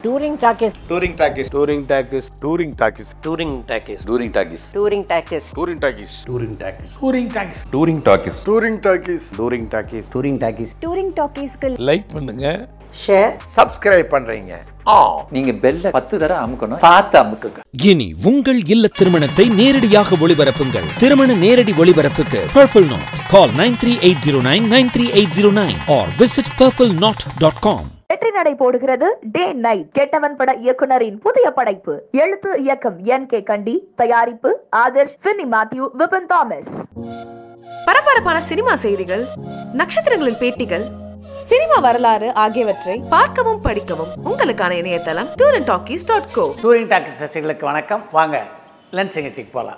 touring Talkies Touring Talkies Touring Talkies Touring Talkies Touring Talkies Touring Talkies Touring Talkies Touring Talkies Touring Talkies Touring Talkies Touring Talkies Touring Talkies Touring Talkies Touring Talkies Touring டாக்கீஸ்க்கு like பண்ணுங்க share subscribe பண்றீங்க நீங்க பெல்ல பத்து தடவை அமுக்கணும் பார்த்து அமுக்குங்க இனி உங்கள் இல்ல திருமணத்தை நேரடியாக ஒளிபரப்புங்கள் திருமண நேரடி ஒளிபரப்புக்கு Purple Knot call nine three eight zero nine nine three eight zero nine or visit Purple Knot dot com வெற்றி நடை போடுகிறது டே நைட் கெட்டவன் பட இயக்குனரின் புதிய படைப்பு எழுத்து இயக்கம் என் கே கண்டி தயாரிப்பு ஆதர்ஷ் பின்னி மேத்யூ விபின் தாமஸ் பரபரப்பான சினிமா செய்திகள் நட்சத்திரங்களின் பேட்டிகள் சினிமா வரலாறு ஆகியவற்றை பார்க்கவும் படிக்கவும் உங்களுக்கான இணையதளம் Tour and Talkies dot co Touring Talkies ரசிகளுக்கு வணக்கம் வாங்க லென்ஸ் நிகழ்ச்சிக்கு போகலாம்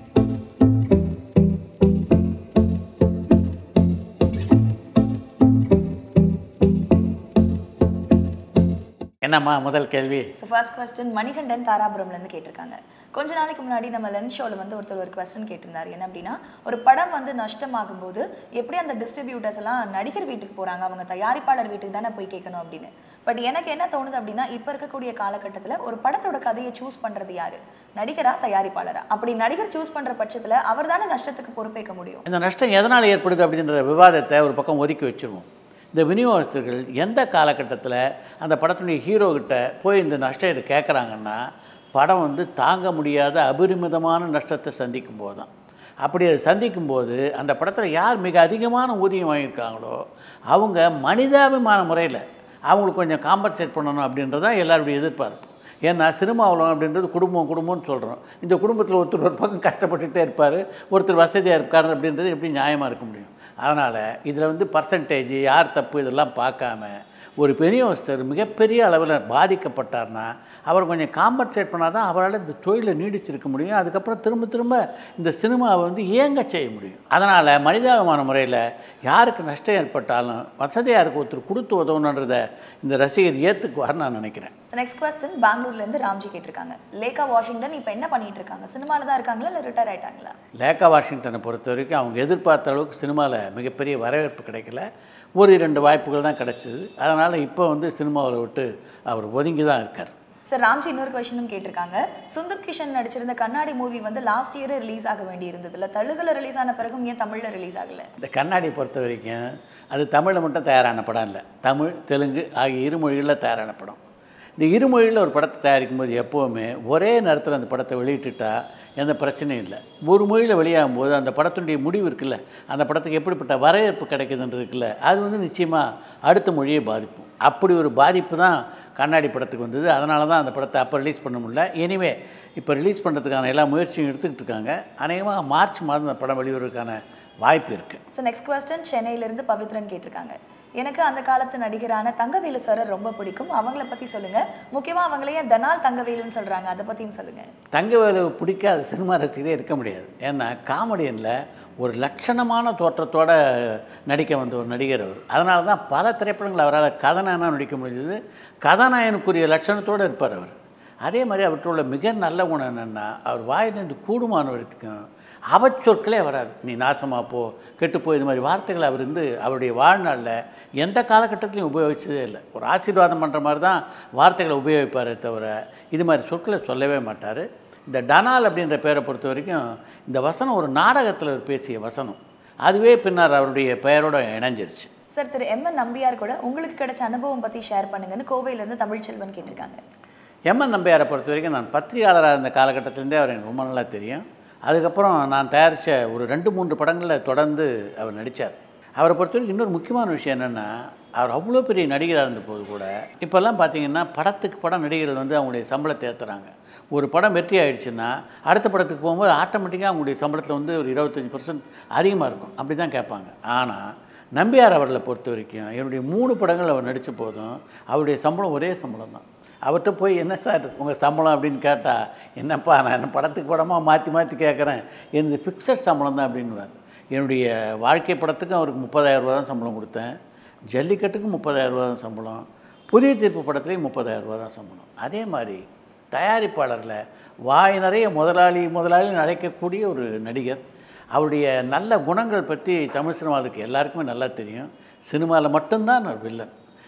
என்னம்மா முதல் கேள்வி ஸோ ஃபர்ஸ்ட் கொஸ்டின் மணிகண்டன் தாராபுரம்லேருந்து கேட்டிருக்காங்க கொஞ்ச நாளைக்கு முன்னாடி நம்ம லென்ஸ் ஷோவில் வந்து ஒருத்தர் ஒரு கொஸ்டின் கேட்டிருந்தார் என்ன அப்படின்னா ஒரு படம் வந்து நஷ்டமாகும் போது எப்படி அந்த டிஸ்ட்ரிபியூட்டர்ஸ் எல்லாம் நடிகர் வீட்டுக்கு போகிறாங்க அவங்க தயாரிப்பாளர் வீட்டுக்கு தானே போய் கேட்கணும் அப்படின்னு பட் எனக்கு என்ன தோணுது அப்படின்னா இப்போ இருக்கக்கூடிய காலகட்டத்தில் ஒரு படத்தோட கதையை சூஸ் பண்ணுறது யாரு நடிகரா தயாரிப்பாளரா அப்படி நடிகர் சூஸ் பண்ணுற பட்சத்தில் அவர் தானே நஷ்டத்துக்கு பொறுப்பேற்க முடியும் இந்த நஷ்டம் எதனால் ஏற்படுது அப்படின்ற விவாதத்தை ஒரு பக்கம் ஒதுக்கி வச்சிருவோம் இந்த விநியோகஸ்தர்கள் எந்த காலகட்டத்தில் அந்த படத்துடைய ஹீரோ கிட்ட போய் இந்த நஷ்டம் இது கேட்குறாங்கன்னா படம் வந்து தாங்க முடியாத அபரிமிதமான நஷ்டத்தை சந்திக்கும் போது தான் அப்படி அதை சந்திக்கும் போது அந்த படத்தில் யார் மிக அதிகமான ஊதியம் வாங்கியிருக்காங்களோ அவங்க மனிதாபிமான முறையில் அவங்களுக்கு கொஞ்சம் காம்பன்சேட் பண்ணணும் அப்படின்றதான் எல்லாருடைய எதிர்பார்ப்பு ஏன்னா சினிமாவில் அப்படின்றது குடும்பம் குடும்பம்னு சொல்கிறோம் இந்த குடும்பத்தில் ஒருத்தர் ஒரு பக்கம் கஷ்டப்பட்டுட்டே இருப்பார் ஒருத்தர் வசதியாக இருக்கார் அப்படின்றது எப்படி நியாயமாக இருக்க முடியும் அதனால் இதில் வந்து பர்சன்டேஜ் யார் தப்பு இதெல்லாம் பார்க்காம ஒரு பெரியவஸ்தர் மிகப்பெரிய அளவில் பாதிக்கப்பட்டார்னா அவர் கொஞ்சம் காம்பன்சேட் பண்ணால் தான் அவரால் இந்த தொழிலை நீடிச்சிருக்க முடியும் அதுக்கப்புறம் திரும்ப திரும்ப இந்த சினிமாவை வந்து இயங்க செய்ய முடியும் அதனால் மனிதாபிமான முறையில் யாருக்கு நஷ்டம் ஏற்பட்டாலும் வசதியாக இருக்க ஒருத்தர் கொடுத்து உதவணுன்றதை இந்த ரசிகர் ஏற்றுக்குவார்னு நான் நினைக்கிறேன் நெக்ஸ்ட் கொஸ்டின் பெங்களூர்லேருந்து ராம்ஜி கேட்டிருக்காங்க லேகா வாஷிங்டன் இப்போ என்ன பண்ணிட்டு இருக்காங்க சினிமாவில் தான் இருக்காங்களா இல்லை ரிட்டையர் ஆயிட்டாங்களா லேக்கா வாஷிங்டனை பொறுத்த வரைக்கும் அவங்க எதிர்பார்த்த அளவுக்கு சினிமாவில் மிகப்பெரிய வரவேற்பு கிடைக்கல ஒரு இரண்டு வாய்ப்புகள் தான் கிடச்சிது அதனால் இப்போ வந்து சினிமாவில் விட்டு அவர் ஒதுங்கி தான் இருக்கார் சார் ராம்ஜி இன்னொரு கொஸ்டினும் கேட்டிருக்காங்க சுந்தர் கிஷன் நடிச்சிருந்த கண்ணாடி மூவி வந்து லாஸ்ட் இயர் ரிலீஸ் ஆக வேண்டி இருந்ததுல தெலுங்குல ரிலீஸ் ஆன பிறகும் ஏன் தமிழ்ல ரிலீஸ் ஆகல இந்த கண்ணாடி பொறுத்த வரைக்கும் அது தமிழில் மட்டும் தயாரான படம் இல்லை தமிழ் தெலுங்கு ஆகிய இரு மொழிகளில் தயாரான படம் இந்த இரு மொழியில் ஒரு படத்தை தயாரிக்கும் போது எப்போவுமே ஒரே நேரத்தில் அந்த படத்தை வெளியிட்டுட்டா எந்த பிரச்சனையும் இல்லை ஒரு மொழியில் வெளியாகும் போது அந்த படத்தினுடைய முடிவு இருக்குல்ல அந்த படத்துக்கு எப்படிப்பட்ட வரவேற்பு கிடைக்குதுன்றது இருக்குல்ல அது வந்து நிச்சயமாக அடுத்த மொழியை பாதிக்கும் அப்படி ஒரு பாதிப்பு தான் கண்ணாடி படத்துக்கு வந்தது அதனால தான் அந்த படத்தை அப்போ ரிலீஸ் பண்ண முடியல எனிவே இப்போ ரிலீஸ் பண்ணுறதுக்கான எல்லா முயற்சியும் எடுத்துக்கிட்டு இருக்காங்க அநேகமாக மார்ச் மாதம் அந்த படம் வெளிவருவதற்கான வாய்ப்பு இருக்குது ஸோ நெக்ஸ்ட் கொஸ்டின் சென்னையிலேருந்து பவித்ரன் கேட்டிருக்காங்க எனக்கு அந்த காலத்து நடிகரான தங்கவேலு சாரை ரொம்ப பிடிக்கும் அவங்கள பற்றி சொல்லுங்க முக்கியமாக அவங்களையே தனால் தங்கவேலுன்னு சொல்றாங்க அதை பற்றியும் சொல்லுங்க தங்கவேலு பிடிக்காத சினிமா ரசிகரே இருக்க முடியாது ஏன்னா காமெடியனில் ஒரு லட்சணமான தோற்றத்தோட நடிக்க வந்த ஒரு நடிகர் அவர் அதனால தான் பல திரைப்படங்கள் அவரால் கதாநாயகனாக நடிக்க முடிஞ்சது கதாநாயகனுக்குரிய லட்சணத்தோடு இருப்பார் அவர் அதே மாதிரி அவர்கிட்ட உள்ள மிக நல்ல குணம் என்னென்னா அவர் வாயிலிருந்து கூடுமான வரைக்கும் அவச்சொற்களே வராது நீ நாசமாக போ கெட்டுப்போ இது மாதிரி வார்த்தைகளை அவர் வந்து அவருடைய வாழ்நாளில் எந்த காலகட்டத்திலையும் உபயோகிச்சதே இல்லை ஒரு ஆசீர்வாதம் பண்ணுற மாதிரி தான் வார்த்தைகளை உபயோகிப்பாரே தவிர இது மாதிரி சொற்களை சொல்லவே மாட்டார் இந்த டனால் அப்படின்ற பேரை பொறுத்த வரைக்கும் இந்த வசனம் ஒரு நாடகத்தில் அவர் பேசிய வசனம் அதுவே பின்னர் அவருடைய பெயரோட இணைஞ்சிருச்சு சார் திரு எம் என் நம்பியார் கூட உங்களுக்கு கிடைச்ச அனுபவம் பற்றி ஷேர் பண்ணுங்கன்னு கோவையிலேருந்து தமிழ்ச்செல்வன் கேட்டிருக்காங்க எம்என் நம்பியாரை பொறுத்த வரைக்கும் நான் பத்திரிகையாளராக இருந்த காலகட்டத்திலேருந்தே அவர் எனக்கு ரொம்ப நல்லா தெரியும் அதுக்கப்புறம் நான் தயாரித்த ஒரு ரெண்டு மூன்று படங்களில் தொடர்ந்து அவர் நடித்தார் அவரை பொறுத்த வரைக்கும் இன்னொரு முக்கியமான விஷயம் என்னென்னா அவர் அவ்வளோ பெரிய நடிகராக இருந்த போது கூட இப்போல்லாம் பார்த்தீங்கன்னா படத்துக்கு படம் நடிகர்கள் வந்து அவங்களுடைய சம்பளத்தை ஏற்றுறாங்க ஒரு படம் வெற்றி ஆயிடுச்சுன்னா அடுத்த படத்துக்கு போகும்போது ஆட்டோமேட்டிக்காக அவங்களுடைய சம்பளத்தில் வந்து ஒரு இருபத்தஞ்சி பர்சன்ட் அதிகமாக இருக்கும் அப்படி தான் கேட்பாங்க ஆனால் நம்பியார் அவர்களை பொறுத்த வரைக்கும் என்னுடைய மூணு படங்கள் அவர் நடித்த போதும் அவருடைய சம்பளம் ஒரே சம்பளம் தான் அவர்கிட்ட போய் என்ன சார் உங்கள் சம்பளம் அப்படின்னு கேட்டால் என்னப்பா நான் என்ன படத்துக்கு படமாக மாற்றி மாற்றி கேட்குறேன் எனது ஃபிக்ஸட் சம்பளம் தான் அப்படின்னுவார் என்னுடைய வாழ்க்கை படத்துக்கும் அவருக்கு முப்பதாயிரம் ரூபா தான் சம்பளம் கொடுத்தேன் ஜல்லிக்கட்டுக்கும் முப்பதாயிரம் ரூபா தான் சம்பளம் புதிய தீர்ப்பு படத்துலேயும் முப்பதாயிரம் ரூபா தான் சம்பளம் அதே மாதிரி தயாரிப்பாளரில் வாய் நிறைய முதலாளி முதலாளின்னு அழைக்கக்கூடிய ஒரு நடிகர் அவருடைய நல்ல குணங்கள் பற்றி தமிழ் சினிமாவுக்கு எல்லாருக்குமே நல்லா தெரியும் சினிமாவில் மட்டும்தான் அவர் வில்லன்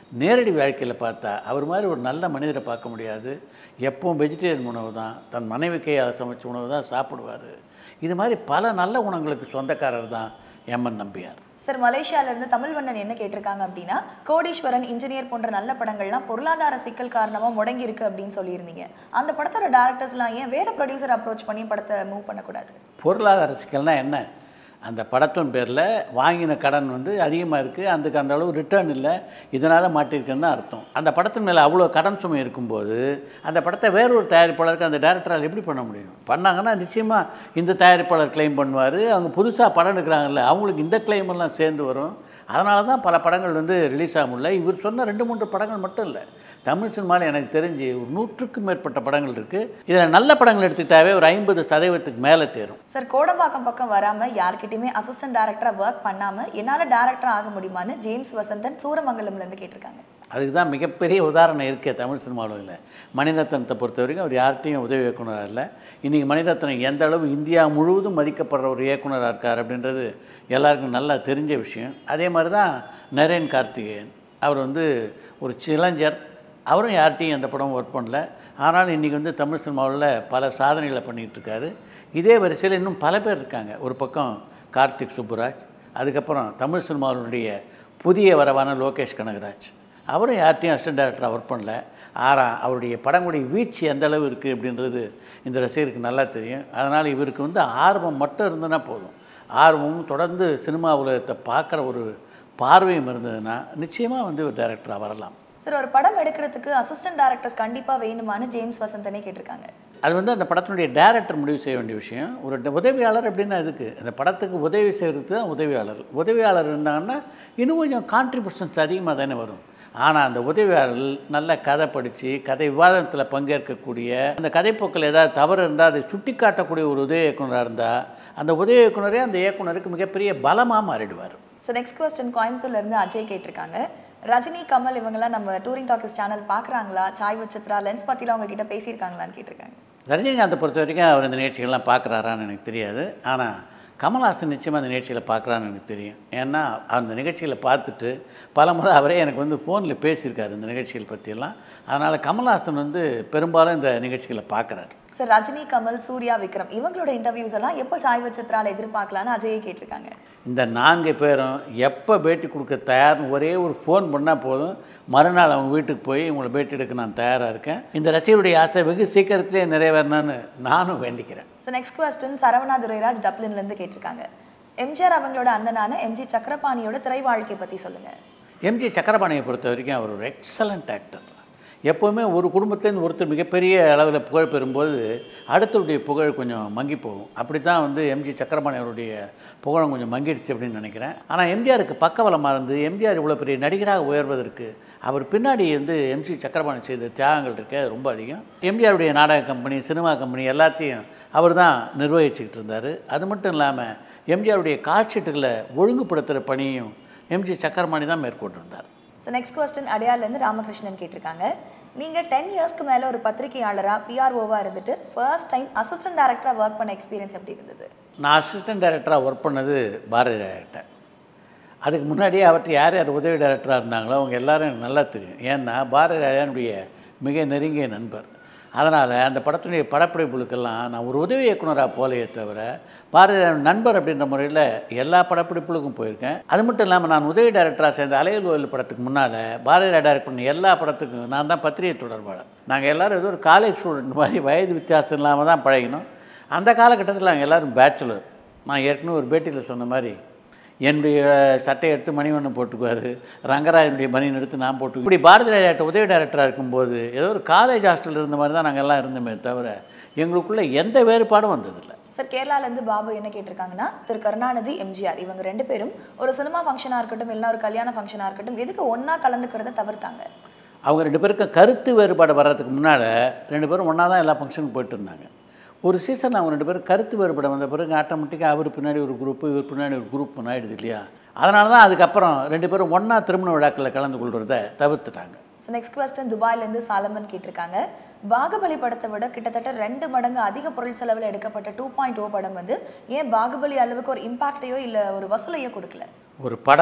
நேரடி வாழ்க்கையில் பார்த்தா அவர் மாதிரி ஒரு நல்ல மனிதரை பார்க்க முடியாது எப்பவும் வெஜிடேரியன் உணவு தான் தன் மனைவி கையால் சமைச்ச உணவு தான் சாப்பிடுவார் இது மாதிரி பல நல்ல குணங்களுக்கு சொந்தக்காரர் தான் எம்என் நம்பியார் சார் மலேசியால இருந்து தமிழ்வண்ணன் என்ன கேட்டிருக்காங்க அப்படின்னா கோடீஸ்வரன் இன்ஜினியர் போன்ற நல்ல படங்கள்லாம் பொருளாதார சிக்கல் காரணமா முடங்கி இருக்கு அப்படின்னு சொல்லியிருந்தீங்க அந்த படத்தோட டேரக்டர்ஸ்லாம் ஏன் வேற ப்ரொடியூசர் அப்ரோச் பண்ணி படத்தை மூவ் பண்ணக்கூடாது பொருளாதார சிக்கல்னா என்ன அந்த படத்தின் பேரில் வாங்கின கடன் வந்து அதிகமாக இருக்குது அதுக்கு அந்த அளவு ரிட்டர்ன் இல்லை இதனால் மாட்டிருக்குன்னு தான் அர்த்தம் அந்த படத்தின் மேலே அவ்வளோ கடன் சுமை இருக்கும்போது அந்த படத்தை வேறொரு தயாரிப்பாளருக்கு அந்த டேரக்டரால் எப்படி பண்ண முடியும் பண்ணாங்கன்னா நிச்சயமாக இந்த தயாரிப்பாளர் க்ளைம் பண்ணுவார் அவங்க புதுசாக படம் எடுக்கிறாங்கல்ல அவங்களுக்கு இந்த claim எல்லாம் சேர்ந்து வரும் அதனால தான் பல படங்கள் வந்து ரிலீஸ் ஆக முடியல இவர் சொன்ன ரெண்டு மூன்று படங்கள் மட்டும் இல்லை தமிழ் சினிமாவில் எனக்கு தெரிஞ்சு ஒரு நூற்றுக்கும் மேற்பட்ட படங்கள் இருக்குது இதில் நல்ல படங்கள் எடுத்துக்கிட்டாவே ஒரு ஐம்பது சதவீதத்துக்கு மேலே தேரும் சார் கோடம்பாக்கம் பக்கம் வராம யார்கிட்டயுமே அசிஸ்டன்ட் டேரக்டரா ஒர்க் பண்ணாம என்னால டேரக்டரா ஆக முடியுமான்னு ஜேம்ஸ் வசந்தன் சூரமங்கலம்ல இருந்து கேட்டிருக்காங்க அதுக்கு தான் மிகப்பெரிய உதாரணம் இருக்கே தமிழ் சினிமாவில் இல்லை மணிரத்னத்தை பொறுத்த வரைக்கும் அவர் யார்கிட்டையும் உதவி இயக்குனராக இல்லை இன்றைக்கி மணிரத்னம் எந்த அளவு இந்தியா முழுவதும் மதிக்கப்படுற ஒரு இயக்குனராக இருக்கார் அப்படின்றது எல்லாருக்கும் நல்லா தெரிஞ்ச விஷயம் அதே மாதிரி தான் நரேன் கார்த்திகேயன் அவர் வந்து ஒரு இளைஞர் அவரும் யார்கிட்டையும் எந்த படமும் ஒர்க் பண்ணல ஆனால் இன்றைக்கி வந்து தமிழ் சினிமாவில் பல சாதனைகளை பண்ணிகிட்டு இருக்காரு இதே வரிசையில் இன்னும் பல பேர் இருக்காங்க ஒரு பக்கம் கார்த்திக் சுப்புராஜ் அதுக்கப்புறம் தமிழ் சினிமாவினுடைய புதிய வரவான லோகேஷ் கனகராஜ் அவரும் யார்கிட்டையும் அசிஸ்டன்ட் டேரக்டராக ஒர்க் பண்ணல ஆனால் அவருடைய படங்களுடைய வீழ்ச்சி எந்த அளவு இருக்குது அப்படின்றது இந்த ரசிகருக்கு நல்லா தெரியும் அதனால் இவருக்கு வந்து ஆர்வம் மட்டும் இருந்ததுன்னா போதும் ஆர்வமும் தொடர்ந்து சினிமா உலகத்தை பார்க்குற ஒரு பார்வையும் இருந்ததுன்னா நிச்சயமாக வந்து ஒரு டேரக்டராக வரலாம் சார் ஒரு படம் எடுக்கிறதுக்கு அசிஸ்டன்ட் டேரக்டர்ஸ் கண்டிப்பா வேணுமான்னு ஜேம்ஸ் வசந்தனே கேட்டிருக்காங்க அது வந்து அந்த படத்தினுடைய டேரக்டர் முடிவு செய்ய வேண்டிய விஷயம் ஒரு ட- உதவியாளர் அப்படின்னா இதுக்கு அந்த படத்துக்கு உதவி செய்கிறது தான் உதவியாளர் உதவியாளர் இருந்தாங்கன்னா இன்னும் கொஞ்சம் கான்ட்ரிபியூஷன்ஸ் அதிகமாக தானே வரும் ஆனால் அந்த உதவியாளர்கள் நல்ல கதை படித்து கதை விவாதத்தில் பங்கேற்கக்கூடிய அந்த கதைப்போக்கில் ஏதாவது தவறு இருந்தால் அதை சுட்டி காட்டக்கூடிய ஒரு உதவி இயக்குனராக இருந்தால் அந்த உதவி இயக்குனரே அந்த இயக்குனருக்கு மிகப்பெரிய பலமாக மாறிடுவார் ஸோ நெக்ஸ்ட் கொஸ்டின் கோயம்புத்தூர்ல இருந்து அஜய் கேட்டிருக்காங்க ரஜினி கமல் இவங்கெல்லாம் நம்ம டூரிங் டாக்கர்ஸ் சேனல் பார்க்குறாங்களா சாய் வச்சித்ரா லென்ஸ் பற்றிலாம் அவங்க கிட்ட பேசியிருக்காங்களான்னு கேட்டிருக்காங்க ரஜினிகாந்தை பொறுத்த வரைக்கும் அவர் இந்த நிகழ்ச்சிகள்லாம் பார்க்குறாரான்னு எனக்கு தெரியாது ஆனால் கமல்ஹாசன் நிச்சயமாக அந்த நிகழ்ச்சிகளை பார்க்குறான்னு எனக்கு தெரியும் ஏன்னா அந்த நிகழ்ச்சிகளை பார்த்துட்டு பல முறை அவரே எனக்கு வந்து ஃபோனில் பேசியிருக்காரு இந்த நிகழ்ச்சிகள் பற்றியெல்லாம் அதனால் கமல்ஹாசன் வந்து பெரும்பாலும் இந்த நிகழ்ச்சிகளை பார்க்குறாரு சார் ரஜினி கமல் சூர்யா விக்ரம் இவங்களோட இன்டர்வியூஸ் எல்லாம் எப்போ சாய் வச்சித்ரால எதிர்பார்க்கலான்னு அஜயை கேட்டிருக்காங்க இந்த நான்கு பேரும் எப்போ பேட்டி கொடுக்க தயார்னு ஒரே ஒரு ஃபோன் பண்ணால் போதும் மறுநாள் அவங்க வீட்டுக்கு போய் உங்களை பேட்டி எடுக்க நான் தயாராக இருக்கேன் இந்த ரசிகருடைய ஆசை வெகு சீக்கிரத்திலே நிறைவேறணும்னு நானும் வேண்டிக்கிறேன் so next question Saravana Durairaj டப்ளின்ல இருந்து கேட்டிருக்காங்க எம்ஜிஆர் அவங்களோட அண்ணனான எம்ஜி சக்கரபாணியோட திரை வாழ்க்கை பற்றி சொல்லுங்க எம்ஜி சக்கரபாணியை பொறுத்த வரைக்கும் அவர் ஒரு எக்ஸலண்ட் ஆக்டர் எப்போவுமே ஒரு குடும்பத்துலேருந்து ஒருத்தர் மிகப்பெரிய அளவில் புகழ் பெறும்போது அடுத்தவருடைய புகழ் கொஞ்சம் மங்கி போகும் அப்படி தான் வந்து எம்ஜி சக்கரபாணி அவருடைய புகழம் கொஞ்சம் மங்கிடுச்சு அப்படின்னு நினைக்கிறேன் ஆனால் எம்ஜிஆருக்கு பக்கபலமாக இருந்து எம்ஜிஆர் இவ்வளோ பெரிய நடிகராக உயர்வதற்கு அவர் பின்னாடி வந்து எம்ஜி சக்கரபாணி செய்த தியாகங்கள் இருக்கு அது ரொம்ப அதிகம் எம்ஜிஆருடைய நாடக கம்பெனி சினிமா கம்பெனி எல்லாத்தையும் அவர் தான் நிர்வகிச்சுக்கிட்டு இருந்தார் அது மட்டும் இல்லாமல் எம்ஜிஆருடைய காட்சீட்டுகளை ஒழுங்குபடுத்துகிற பணியும் எம்ஜி சக்கரபாணி தான் மேற்கொண்டிருந்தார் ஸோ நெக்ஸ்ட் கொஸ்டின் அடையார்லேருந்து ராமகிருஷ்ணன் கேட்டிருக்காங்க நீங்கள் டென் இயர்ஸ்க்கு மேலே ஒரு பத்திரிகையாளராக பிஆர்ஓவாக இருந்துட்டு ஃபர்ஸ்ட் டைம் அசிஸ்டன்ட் டேரக்டராக ஒர்க் பண்ண எக்ஸ்பீரியன்ஸ் எப்படி இருந்தது நான் அசிஸ்டன்ட் டைரக்டராக ஒர்க் பண்ணது பாரதி டைரக்டர் அதுக்கு முன்னாடியே அவர்கிட்ட யார் யார் உதவி டைரக்டராக இருந்தாங்களோ அவங்க எல்லாரும் எனக்கு நல்லா தெரியும் ஏன்னா பாரதி ராஜனுடைய மிக நெருங்கிய நண்பர் அதனால் அந்த படத்துடைய படப்பிடிப்புகளுக்கெல்லாம் நான் ஒரு உதவி இயக்குனராக போலையே தவிர பாரதி ராஜன் நண்பர் அப்படின்ற முறையில் எல்லா படப்பிடிப்புகளுக்கும் போயிருக்கேன் அது மட்டும் இல்லாமல் நான் உதவி டைரக்டராக சேர்ந்த அலையல் கோயில் படத்துக்கு முன்னால் பாரதி ராஜா டைரக்ட் பண்ண எல்லா படத்துக்கும் நான் தான் பத்திரிகை தொடர்பாளர் நாங்கள் எல்லோரும் ஏதோ ஒரு காலேஜ் ஸ்டூடெண்ட் மாதிரி வயது வித்தியாசம் இல்லாமல் தான் பழகினோம் அந்த காலகட்டத்தில் நாங்கள் எல்லோரும் பேச்சுலர் நான் ஏற்கனவே ஒரு பேட்டியில் சொன்ன மாதிரி என்னுடைய சட்டையை எடுத்து மணிவண்ணன் போட்டுக்குவார் ரங்கராஜனுடைய மணியன் எடுத்து நான் போட்டு இப்படி பாரதி ராஜாட்ட உதவி டைரக்டராக இருக்கும்போது ஏதோ ஒரு காலேஜ் ஹாஸ்டல் இருந்த மாதிரி தான் நாங்கள் எல்லாம் இருந்தோமே தவிர எங்களுக்குள்ளே எந்த வேறுபாடும் வந்ததில்லை சார் கேரளாலேருந்து பாபு என்ன கேட்டிருக்காங்கன்னா திரு கருணாநிதி எம்ஜிஆர் இவங்க ரெண்டு பேரும் ஒரு சினிமா ஃபங்க்ஷனாக இருக்கட்டும் இல்லை ஒரு கல்யாண ஃபங்க்ஷனாக இருக்கட்டும் எதுக்கு ஒன்றா கலந்துக்கிறத தவிர்த்தாங்க அவங்க ரெண்டு பேருக்கும் கருத்து வேறுபாடு வர்றதுக்கு முன்னால் ரெண்டு பேரும் ஒன்றா தான் எல்லா ஃபங்க்ஷனுக்கும் போயிட்டு இருந்தாங்க ஒரு சீசன் அவங்க ரெண்டு பேரும் கருத்து வேறுபாடு வந்த பிறகு ஆட்டோமேட்டிக்காக அவர் பின்னாடி ஒரு குரூப்பு இவர் பின்னாடி ஒரு குரூப் ஆயிடுது இல்லையா அதனால தான் அதுக்கப்புறம் ரெண்டு பேரும் ஒன்றா திருமண விழாக்களில் கலந்து கொள்கிறத தவிர்த்துட்டாங்க ஸோ நெக்ஸ்ட் கொஸ்டின் துபாயிலேருந்து சாலமன் கேட்டிருக்காங்க பாகுபலி படத்தை விட கிட்டத்தட்ட ரெண்டு மடங்கு அதிக பொருள் செலவில் எடுக்கப்பட்ட டூ பாயிண்ட் ஓ படம் வந்து ஏன் பாகுபலி அளவுக்கு ஒரு இம்பாக்டையோ இல்லை ஒரு வசூலையோ கொடுக்கல ஒரு படம்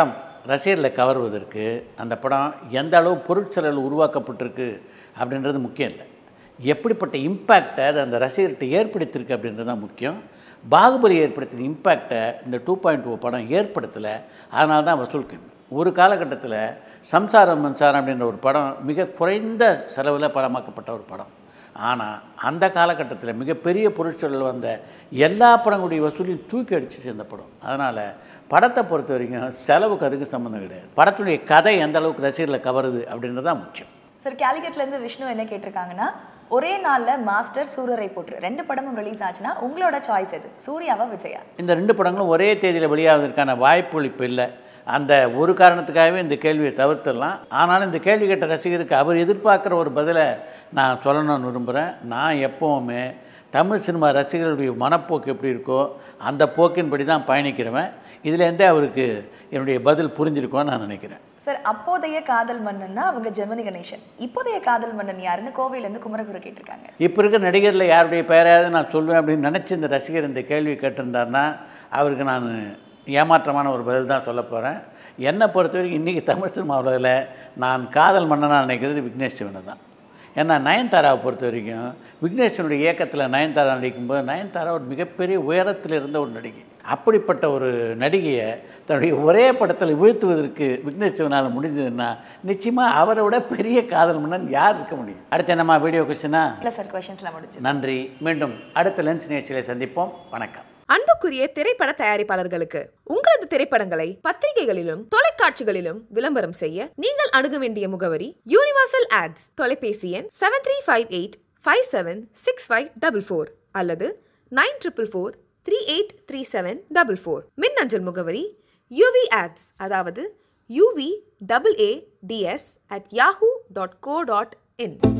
ரசிகர்களை கவர்வதற்கு அந்த படம் எந்த அளவு பொருட்செலவில் உருவாக்கப்பட்டிருக்கு அப்படின்றது முக்கியம் இல்லை எப்படிப்பட்ட இம்பேக்டை அது அந்த ரசிகர்கிட்ட ஏற்படுத்தியிருக்கு அப்படின்றது தான் முக்கியம் பாகுபலி ஏற்படுத்தின இம்பேக்டை இந்த டூ பாயிண்ட் ஓ படம் ஏற்படுத்தலை அதனால தான் வசூல் கம்மி ஒரு காலகட்டத்தில் சம்சாரம் மன்சாரம் அப்படின்ற ஒரு படம் மிக குறைந்த செலவில் படமாக்கப்பட்ட ஒரு படம் ஆனால் அந்த காலகட்டத்தில் மிகப்பெரிய பொருட்செலவில் வந்த எல்லா படங்களுடைய வசூலையும் தூக்கி அடிச்சு இந்த படம் அதனால் படத்தை பொறுத்த வரைக்கும் செலவுக்கு அதுக்கு சம்மந்தம் கிடையாது படத்துடைய கதை எந்த அளவுக்கு ரசிகர்களை கவருது அப்படின்றது தான் முக்கியம் சார் கேலிக்கட்ல இருந்து விஷ்ணு என்ன கேட்டிருக்காங்கன்னா ஒரே நாள்ல மாஸ்டர் சூரரை போற்று ரெண்டு படமும் ரிலீஸ் ஆச்சுன்னா உங்களோட சாய்ஸ் எது சூர்யாவா விஜயா இந்த ரெண்டு படங்களும் ஒரே தேதியில் வெளியாவதற்கான வாய்ப்புகள் இப்போ இல்லை அந்த ஒரு காரணத்துக்காகவே இந்த கேள்வியை தவிர்த்துடலாம் ஆனாலும் இந்த கேள்வி கேட்ட ரசிகருக்கு அவர் எதிர்பார்க்குற ஒரு பதிலை நான் சொல்லணும்னு விரும்புகிறேன் நான் எப்போவுமே தமிழ் சினிமா ரசிகர்களுடைய மனப்போக்கு எப்படி இருக்கோ அந்த போக்கின்படி தான் பயணிக்கிறவன் இதுலேருந்தே அவருக்கு என்னுடைய பதில் புரிஞ்சிருக்கோன்னு நான் நினைக்கிறேன் சார் அப்போதைய காதல் மன்னன்னா அவங்க ஜெமினி கணேசன் இப்போதைய காதல் மன்னன் யாருன்னு கோவையில இருந்து குமரகுரு கேட்டிருக்காங்க இப்போ இருக்க நடிகரில் யாருடைய பெயரையாவது நான் சொல்வேன் அப்படின்னு நினச்சி இந்த ரசிகர் இந்த கேள்வி கேட்டிருந்தாருன்னா அவருக்கு நான் ஏமாற்றமான ஒரு பதில் தான் சொல்ல போகிறேன் என்னை பொறுத்த வரைக்கும் இன்றைக்கி தமிழ் சினிமா உலகில் நான் காதல் மன்னனாக நினைக்கிறது விக்னேஷ் சிவனை தான் ஏன்னா நயன்தாராவை பொறுத்த வரைக்கும் விக்னேஷனுடைய இயக்கத்தில் நயன்தாரா நடிக்கும்போது நயன்தாரா ஒரு மிகப்பெரிய உயரத்தில் இருந்த ஒரு நடிகை அப்படிப்பட்ட ஒரு நடிகையை தன்னுடைய ஒரே படத்தில் வீழ்த்துவதற்கு விக்னேஷ் சிவனால் முடிஞ்சதுன்னா நிச்சயமாக அவரை விட பெரிய காதல் மன்னன் யார் இருக்க முடியும் அடுத்து என்னம்மா வீடியோ கொஸ்டினா இல்ல சார் கொஸ்டின்ஸ்லாம் முடிஞ்சு நன்றி மீண்டும் அடுத்த லென்ஸ் நிகழ்ச்சியில சந்திப்போம் வணக்கம் அன்புக்குரிய திரைப்பட தயாரிப்பாளர்களுக்கு உங்களது திரைப்படங்களை பத்திரிகைகளிலும் தொலைக்காட்சிகளிலும் விளம்பரம் செய்ய நீங்கள் அணுக வேண்டிய முகவரி யூனிவர்சல் ஆட்ஸ் தொலைபேசி எண் seven three five eight five seven six five double four அல்லது nine triple four three eight three seven double four மின்னஞ்சல் முகவரி யூவி ஆட்ஸ் அதாவது UV double A DS at Yahoo dot co dot in